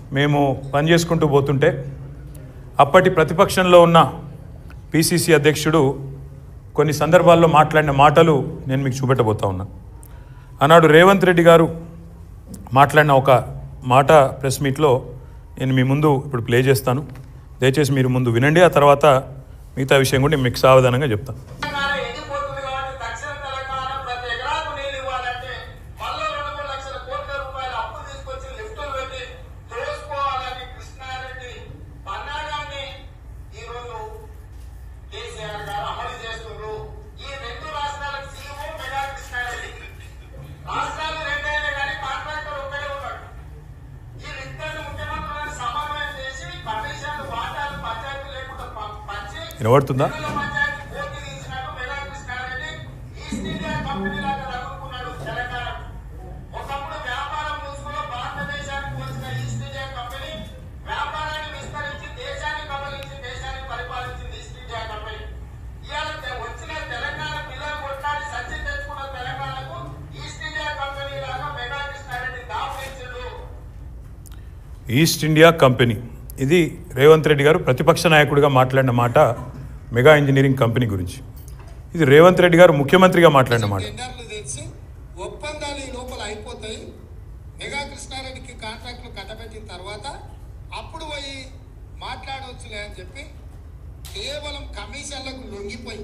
మేము పనిచేసుకుంటూ పోతుంటే అప్పటి ప్రతిపక్షంలో ఉన్న పిసిసి అధ్యక్షుడు కొన్ని సందర్భాల్లో మాట్లాడిన మాటలు నేను మీకు చూపెట్టబోతా ఉన్నా ఆనాడు రేవంత్ రెడ్డి గారు మాట్లాడిన ఒక మాట ప్రెస్ మీట్లో నేను మీ ముందు ఇప్పుడు ప్లే చేస్తాను దయచేసి మీరు ముందు వినండి ఆ తర్వాత మిగతా విషయం కూడా నేను మీకు సావధానంగా చెప్తాను తెలంగాణ ఎండిపోతుంది కాబట్టి దక్షిణ తెలంగాణ ప్రతి ఎకరాకు నీళ్ళు ఇవ్వాలంటే మళ్ళీ రెండు మూడు లక్షల కోట్ల రూపాయల అప్పు తీసుకొచ్చి లిఫ్టులు పెట్టి తోసుకోవాలని కృష్ణారెడ్డి పన్నాగాన్ని ఈరోజు కేసీఆర్ గారు అమలు చేస్తున్నారు ఈ రెండు రాష్ట్రాలకు సీఎం మెగా కృష్ణారెడ్డి రాష్ట్రాలు రెండైనా కానీ కాంట్రాక్టర్ ఒక్కడే ఉన్నాడు ఈ ఇద్దరు ముఖ్యమంత్రులను సమన్వయం చేసి కమిషన్ వాటాలు పంచాయతీ లేకుండా ప- పంచి వినబడుతుందా ఎన్నికల పంచాయతీ పోటీ తీసినట్టు Megha Krishna Reddy East India Company లాగా రగులుకున్నాడు తెలంగాణకు ఒకప్పుడు వ్యాపారం ముసుగులో భారతదేశానికి వచ్చిన ఈస్ట్ ఇండియా కంపెనీ వ్యాపారాన్ని విస్తరించి దేశాన్ని కబలించి దేశాన్ని పరిపాలించింది ఈస్ట్ ఇండియా కంపెనీ ఇవాళ తె- వచ్చిన తెలంగాణ పిల్లలు కొట్లాడి సచ్చి తెచ్చుకున్న తెలంగాణకు ఈస్ట్ ఇండియా కంపెనీ లాగా మెగా కృష్ణారెడ్డి దాపించాడు ఈస్ట్ ఇండియా కంపెనీ ఇది రేవంత్ రెడ్డి గారు ప్రతిపక్ష నాయకుడిగా మాట్లాడిన మాట మెగా ఇంజనీరింగ్ కంపెనీ గురించి ఇది రేవంత్ రెడ్డి గారు ముఖ్యమంత్రిగా మాట్లాడిన మాట టెండర్లు తెచ్చి ఒప్పందాలు ఈ లోపల అయిపోతాయి మెగా కృష్ణారెడ్డికి కాంట్రాక్టులు కట్టబెట్టిన తర్వాత అప్పుడు పోయి మాట్లాడవచ్చులే అని చెప్పి కేవలం కమిషన్లకు లొంగిపోయి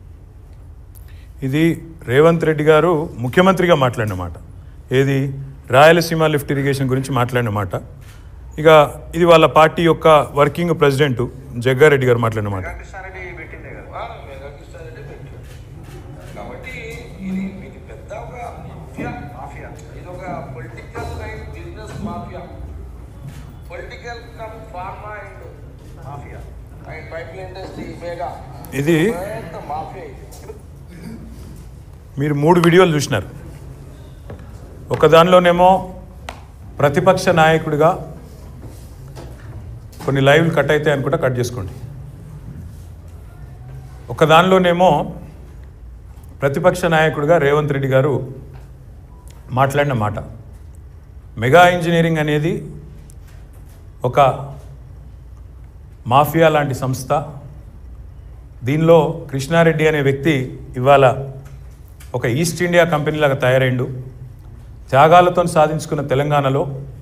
ఇది రేవంత్ రెడ్డి గారు ముఖ్యమంత్రిగా మాట్లాడిన మాట ఏది రాయలసీమ లిఫ్ట్ ఇరిగేషన్ గురించి మాట్లాడిన మాట ఇక ఇది వాళ్ళ పార్టీ యొక్క వర్కింగ్ ప్రెసిడెంట్ జగ్గారెడ్డి గారు మాట్లాడిన మాట కృష్ణారెడ్డి పెట్టిందే కదా మెగా కృష్ణారెడ్డి పెట్టాడు కాబట్టి ఇది ఇది పెద్ద ఒక మాఫియా మాఫియా ఇది ఒక political and business mafia political cum pharma and mafia and pipe industry Megha ఇది పెద్ద మాఫియా ఇది మీరు మూడు వీడియోలు చూసినారు ఒక దానిలోనేమో ప్రతిపక్ష నాయకుడిగా కొన్ని లైవ్లు కట్ అయితే అనుకుంటా కట్ చేసుకోండి ఒక దానిలోనేమో ప్రతిపక్ష నాయకుడిగా రేవంత్ రెడ్డి గారు మాట్లాడిన మాట మెగా ఇంజనీరింగ్ అనేది ఒక మాఫియా లాంటి సంస్థ దీనిలో కృష్ణారెడ్డి అనే వ్యక్తి ఇవాళ ఒక ఈస్ట్ ఇండియా కంపెనీలాగా తయారైండు త్యాగాలతో సాధించుకున్న తెలంగాణలో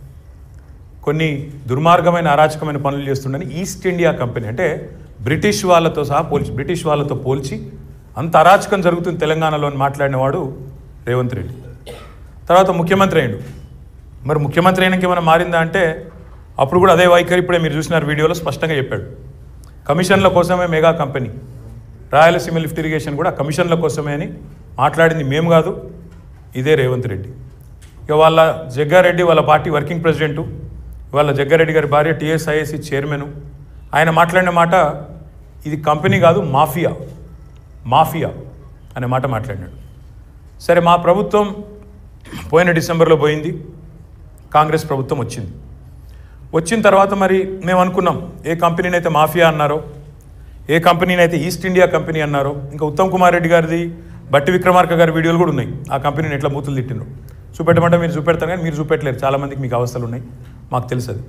కొన్ని దుర్మార్గమైన అరాచకమైన పనులు చేస్తుండని ఈస్ట్ ఇండియా కంపెనీ అంటే బ్రిటిష్ వాళ్ళతో సహా పోల్చి బ్రిటిష్ వాళ్ళతో పోల్చి అంత అరాచకం జరుగుతుంది తెలంగాణలో అని మాట్లాడినవాడు రేవంత్ రెడ్డి తర్వాత ముఖ్యమంత్రి అయ్యిండు మరి ముఖ్యమంత్రి అయినాక ఏమైనా మారిందా అంటే అప్పుడు కూడా అదే వైఖరి ఇప్పుడే మీరు చూసినారు వీడియోలో స్పష్టంగా చెప్పాడు కమిషన్ల కోసమే Megha company Rayalaseema lift irrigation కూడా కమిషన్ల కోసమే అని మాట్లాడింది మేము కాదు ఇదే రేవంత్ రెడ్డి ఇక వాళ్ళ జగ్గారెడ్డి వాళ్ళ పార్టీ వర్కింగ్ ప్రెసిడెంటు వాళ్ళ జగ్గారెడ్డి గారి భార్య టీఎస్ఐఎస్సి చైర్మన్ ఆయన మాట్లాడిన మాట ఇది కంపెనీ కాదు మాఫియా మాఫియా అనే మాట మాట్లాడినాడు సరే మా ప్రభుత్వం పోయిన డిసెంబర్లో పోయింది కాంగ్రెస్ ప్రభుత్వం వచ్చింది వచ్చిన తర్వాత మరి మేము అనుకున్నాం ఏ కంపెనీని అయితే మాఫియా అన్నారో ఏ కంపెనీని అయితే ఈస్ట్ ఇండియా కంపెనీ అన్నారో ఇంకా ఉత్తమ్ కుమార్ రెడ్డి గారిది బట్టి విక్రమార్క గారి వీడియోలు కూడా ఉన్నాయి ఆ కంపెనీని ఎట్లా బూతులు తిట్టిండ్రు చూపెట్టమంటే మీరు చూపెడతారు కానీ మీరు చూపెట్టలేరు చాలామందికి మీకు అవస్థలు ఉన్నాయి మాకు తెలుసు అది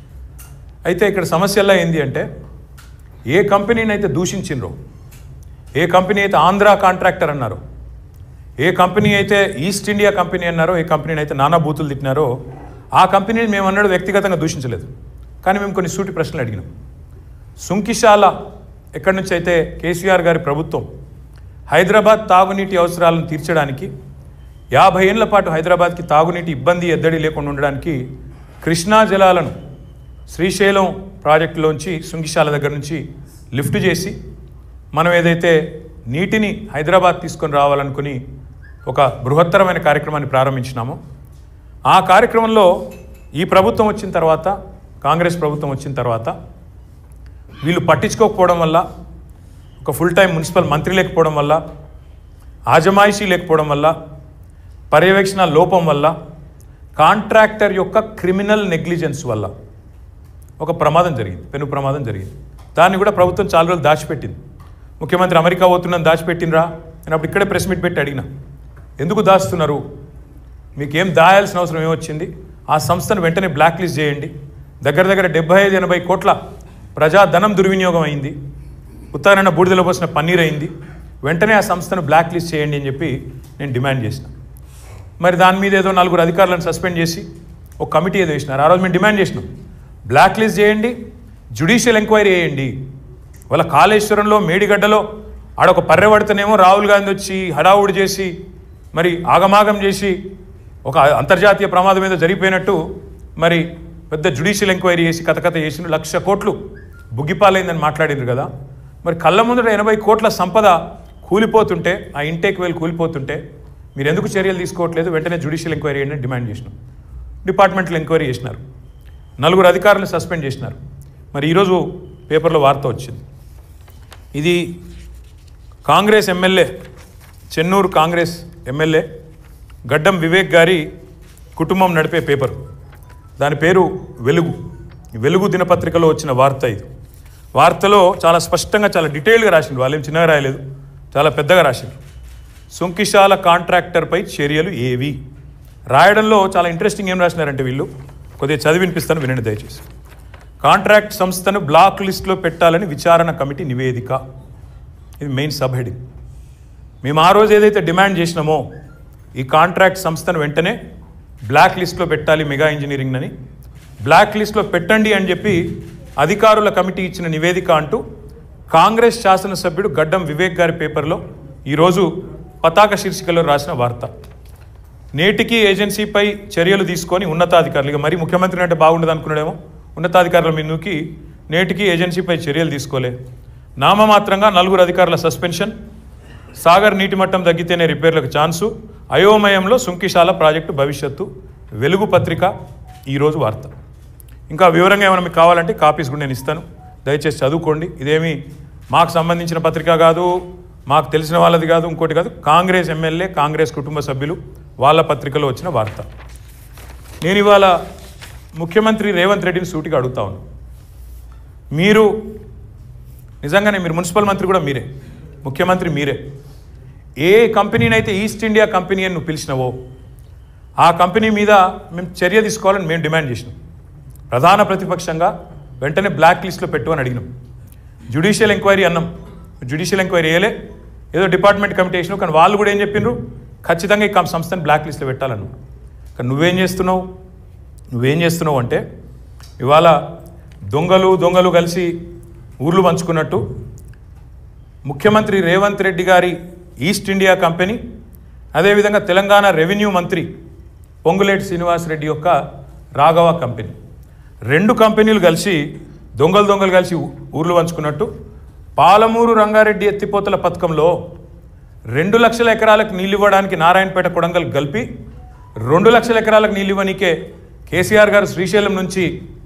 అయితే ఇక్కడ సమస్యల్లా ఏంది అంటే ఏ కంపెనీని అయితే దూషించిండ్రో ఏ కంపెనీ అయితే ఆంధ్ర కాంట్రాక్టర్ అన్నారో ఏ కంపెనీ అయితే ఈస్ట్ ఇండియా కంపెనీ అన్నారో ఏ కంపెనీని అయితే నానా బూతులు తిట్టినారో ఆ కంపెనీని మేము అన్నాడు వ్యక్తిగతంగా దూషించలేదు కానీ మేము కొన్ని సూటి ప్రశ్నలు అడిగినాం సుంకిశాల ఎక్కడి నుంచి అయితే కేసీఆర్ గారి ప్రభుత్వం హైదరాబాద్ తాగునీటి అవసరాలను తీర్చడానికి యాభై ఏళ్ల పాటు హైదరాబాద్కి తాగునీటి ఇబ్బంది ఎద్దడి లేకుండా ఉండడానికి కృష్ణా జలాలను శ్రీశైలం ప్రాజెక్టులోంచి సుంకిశాల దగ్గర నుంచి లిఫ్ట్ చేసి మనం ఏదైతే నీటిని హైదరాబాద్ తీసుకొని రావాలనుకుని ఒక బృహత్తరమైన కార్యక్రమాన్ని ప్రారంభించినామో ఆ కార్యక్రమంలో ఈ ప్రభుత్వం వచ్చిన తర్వాత కాంగ్రెస్ ప్రభుత్వం వచ్చిన తర్వాత వీళ్ళు పట్టించుకోకపోవడం వల్ల ఒక ఫుల్ టైం మున్సిపల్ మంత్రి లేకపోవడం వల్ల ఆజమాయిషీ లేకపోవడం వల్ల పర్యవేక్షణ లోపం వల్ల కాంట్రాక్టర్ యొక్క క్రిమినల్ నెగ్లిజెన్స్ వల్ల ఒక ప్రమాదం జరిగింది పెను ప్రమాదం జరిగింది దాన్ని కూడా ప్రభుత్వం చాలా రోజులు దాచిపెట్టింది ముఖ్యమంత్రి అమెరికా పోతున్నాను దాచిపెట్టినరా నేను అప్పుడు ఇక్కడే ప్రెస్ మీట్ పెట్టి అడిగిన ఎందుకు దాస్తున్నారు మీకేం దాయాల్సిన అవసరం ఏమొచ్చింది ఆ సంస్థను వెంటనే బ్లాక్ లిస్ట్ చేయండి దగ్గర దగ్గర డెబ్బై ఐదు ఎనభై కోట్ల ప్రజాధనం దుర్వినియోగం అయింది ఉత్తరాయణ బూడిదలో పోసిన పన్నీర్ అయింది వెంటనే ఆ సంస్థను బ్లాక్ లిస్ట్ చేయండి అని చెప్పి నేను డిమాండ్ చేసిన మరి దాని మీద ఏదో నలుగురు అధికారులను సస్పెండ్ చేసి ఒక కమిటీ ఏదో వేసినారు ఆ రోజు మేము డిమాండ్ చేసినాం బ్లాక్ లిస్ట్ చేయండి జ్యుడిషియల్ ఎంక్వైరీ చేయండి వాళ్ళ కాళేశ్వరంలో మేడిగడ్డలో ఆడొక పర్రె పడితేనేమో రాహుల్ గాంధీ వచ్చి హడావుడి చేసి మరి ఆగమాగం చేసి ఒక అంతర్జాతీయ ప్రమాదం ఏదో జరిగిపోయినట్టు మరి పెద్ద జ్యుడిషియల్ ఎంక్వైరీ చేసి కథ కథ చేసిన లక్ష కోట్లు బుగ్గిపాలైందని మాట్లాడిండ్రు కదా మరి కళ్ళ ముందర ఎనభై కోట్ల సంపద కూలిపోతుంటే ఆ ఇంటేక్ వేలు కూలిపోతుంటే మీరు ఎందుకు చర్యలు తీసుకోవట్లేదు వెంటనే జ్యుడిషియల్ ఎంక్వైరీ అని డిమాండ్ చేసినాం డిపార్ట్మెంట్లో ఎంక్వైరీ చేసినారు నలుగురు అధికారులను సస్పెండ్ చేసినారు మరి ఈరోజు పేపర్లో వార్త వచ్చింది ఇది Congress MLA Chennur Congress MLA Gaddam Vivek గారి కుటుంబం నడిపే పేపర్ దాని పేరు వెలుగు ఈ వెలుగు దినపత్రికలో వచ్చిన వార్త ఇది వార్తలో చాలా స్పష్టంగా చాలా డీటెయిల్గా రాసిండు వాళ్ళేం చిన్నగా రాయలేదు చాలా పెద్దగా రాసిండు సుంకిశాల కాంట్రాక్టర్పై చర్యలు ఏవి రాయడంలో చాలా ఇంట్రెస్టింగ్ ఏం రాసినారంటే వీళ్ళు కొద్దిగా చదివి వినిపిస్తాను వినండి దయచేసి కాంట్రాక్ట్ సంస్థను బ్లాక్ లిస్ట్లో పెట్టాలని విచారణ కమిటీ నివేదిక ఇది మెయిన్ సబ్ హెడింగ్ మేము ఆ రోజు ఏదైతే డిమాండ్ చేసినామో ఈ కాంట్రాక్ట్ సంస్థను వెంటనే బ్లాక్ లిస్ట్లో పెట్టాలి మెగా ఇంజనీరింగ్ అని బ్లాక్ లిస్ట్లో పెట్టండి అని చెప్పి అధికారుల కమిటీ ఇచ్చిన నివేదిక అంటూ కాంగ్రెస్ శాసనసభ్యుడు గడ్డం వివేక్ గారి పేపర్లో ఈరోజు పతాక శీర్షికలో రాసిన వార్త నేటికి ఏజెన్సీపై చర్యలు తీసుకొని ఉన్నతాధికారులు ఇక మరి ముఖ్యమంత్రి అంటే బాగుండదు అనుకున్నాడేమో ఉన్నతాధికారుల మీదకి నేటికి ఏజెన్సీపై చర్యలు తీసుకోలే నామమాత్రంగా నలుగురు అధికారుల సస్పెన్షన్ సాగర్ నీటి మట్టం తగ్గితేనే రిపేర్లకు ఛాన్సు అయోమయంలో సుంకిశాల ప్రాజెక్టు భవిష్యత్తు వెలుగు పత్రిక ఈరోజు వార్త ఇంకా వివరంగా ఏమైనా మీకు కావాలంటే కాపీస్ కూడా నేను ఇస్తాను దయచేసి చదువుకోండి ఇదేమి మాకు సంబంధించిన పత్రిక కాదు మాకు తెలిసిన వాళ్ళది కాదు ఇంకోటి కాదు కాంగ్రెస్ ఎమ్మెల్యే కాంగ్రెస్ కుటుంబ సభ్యులు వాళ్ళ పత్రికలో వచ్చిన వార్త నేను ఇవాళ ముఖ్యమంత్రి రేవంత్ రెడ్డిని సూటిగా అడుగుతా ఉన్నాను మీరు నిజంగానే మీరు మున్సిపల్ మంత్రి కూడా మీరే ముఖ్యమంత్రి మీరే ఏ కంపెనీనైతే ఈస్ట్ ఇండియా కంపెనీ అని నువ్వు పిలిచినావో ఆ కంపెనీ మీద మేము చర్య తీసుకోవాలని మేము డిమాండ్ చేసినాం ప్రధాన ప్రతిపక్షంగా వెంటనే బ్లాక్ లిస్ట్లో పెట్టు అని అడిగినాం జ్యుడిషియల్ ఎంక్వైరీ అన్నాం జ్యుడిషియల్ ఎంక్వైరీ వేయలే ఏదో డిపార్ట్మెంట్ కమిటీ వేసినావు కానీ వాళ్ళు కూడా ఏం చెప్పిండ్రు ఖచ్చితంగా ఈ కం- సంస్థను బ్లాక్ లిస్ట్లో పెట్టాలన్నావు కానీ నువ్వేం చేస్తున్నావు నువ్వేం చేస్తున్నావు అంటే ఇవాళ దొంగలు దొంగలు కలిసి ఊర్లు పంచుకున్నట్టు ముఖ్యమంత్రి రేవంత్ రెడ్డి గారి ఈస్ట్ ఇండియా కంపెనీ అదేవిధంగా తెలంగాణ రెవెన్యూ మంత్రి పొంగులేటి శ్రీనివాసరెడ్డి యొక్క రాఘవ కంపెనీ రెండు కంపెనీలు కలిసి దొంగలు దొంగలు కలిసి ఊ- ఊర్లు పంచుకున్నట్టు పాలమూరు రంగారెడ్డి ఎత్తిపోతల పథకంలో రెండు లక్షల ఎకరాలకు నీళ్ళు ఇవ్వడానికి నారాయణపేట కొడంగల్ కలిపి రెండు లక్షల ఎకరాలకు నీళ్ళు ఇవ్వనీకే కేసీఆర్ గారు శ్రీశైలం నుంచి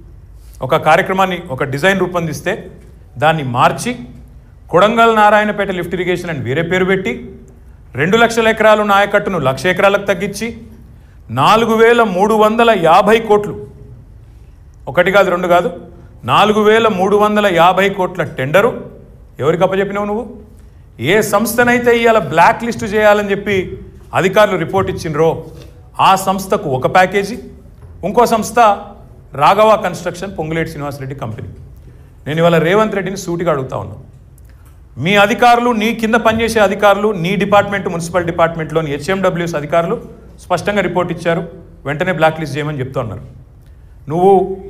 ఒక కార్యక్రమాన్ని ఒక డిజైన్ రూపొందిస్తే దాన్ని మార్చి కొడంగల్ నారాయణపేట లిఫ్ట్ ఇరిగేషన్ అని వేరే పేరు పెట్టి రెండు లక్షల ఎకరాలు నాయకట్టును లక్ష ఎకరాలకు తగ్గించి నాలుగు వేల మూడు వందల యాభై కోట్లు ఒకటి కాదు రెండు కాదు నాలుగు వేల మూడు వందల యాభై కోట్ల టెండరు ఎవరికి అప్పచెప్పినావు నువ్వు ఏ సంస్థనైతే ఇవాళ బ్లాక్ లిస్ట్ చేయాలని చెప్పి అధికారులు రిపోర్ట్ ఇచ్చిండ్రో ఆ సంస్థకు ఒక ప్యాకేజీ ఇంకో సంస్థ రాఘవ కన్స్ట్రక్షన్ పొంగులేటి శ్రీనివాసరెడ్డి కంపెనీ నేను ఇవాళ రేవంత్ రెడ్డిని సూటిగా అడుగుతా ఉన్నాను మీ అధికారులు నీ కింద పనిచేసే అధికారులు నీ డిపార్ట్మెంట్ మున్సిపల్ డిపార్ట్మెంట్లోని హెచ్ఎండబ్ల్యూఎస్ అధికారులు స్పష్టంగా రిపోర్ట్ ఇచ్చారు వెంటనే బ్లాక్ లిస్ట్ చేయమని చెప్తూ ఉన్నారు నువ్వు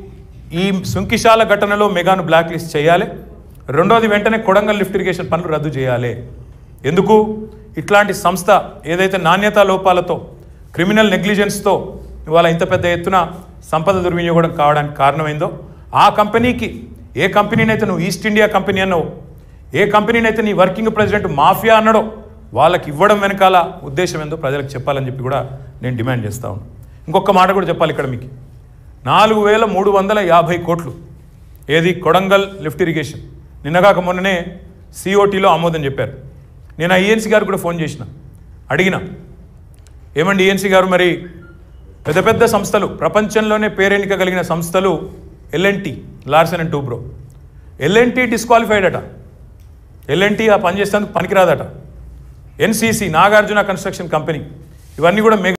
ఈ సుంకిశాల ఘటనలో మెగాను బ్లాక్ లిస్ట్ చేయాలి రెండోది వెంటనే కొడంగల్ లిఫ్ట్ ఇరిగేషన్ పనులు రద్దు చేయాలి ఎందుకు ఇట్లాంటి సంస్థ ఏదైతే నాణ్యతా లోపాలతో క్రిమినల్ నెగ్లిజెన్స్తో ఇవాళ ఇంత పెద్ద ఎత్తున సంపద దుర్వినియోగం కావడానికి కారణమైందో ఆ కంపెనీకి ఏ కంపెనీనైతే నువ్వు ఈస్ట్ ఇండియా కంపెనీ అన్నావు ఏ కంపెనీనైతే నీ వర్కింగ్ ప్రెసిడెంట్ మాఫియా అన్నాడో వాళ్ళకి ఇవ్వడం వెనకాల ఉద్దేశం ఏందో ప్రజలకు చెప్పాలని చెప్పి కూడా నేను డిమాండ్ చేస్తా ఉన్నాను ఇంకొక మాట కూడా చెప్పాలి ఇక్కడ మీకు నాలుగు వేల మూడు వందల యాభై కోట్లు ఏది కొడంగల్ లిఫ్ట్ ఇరిగేషన్ నిన్నగాక మొన్ననే సిఓటీలో ఆమోదం చెప్పారు నేను ఆ ఈఎన్సీ గారు కూడా ఫోన్ చేసిన అడిగిన ఏమండి ఈఎన్సీ గారు మరి పెద్ద పెద్ద సంస్థలు ప్రపంచంలోనే పేరెన్నిక కలిగిన సంస్థలు LNT Larsen and Toubro LNT disqualified అట ఎల్ఎన్టీ ఆ పని చేసేందుకు పనికిరాదట ఎన్సీసీ నాగార్జున కన్స్ట్రక్షన్ కంపెనీ ఇవన్నీ కూడా మెగా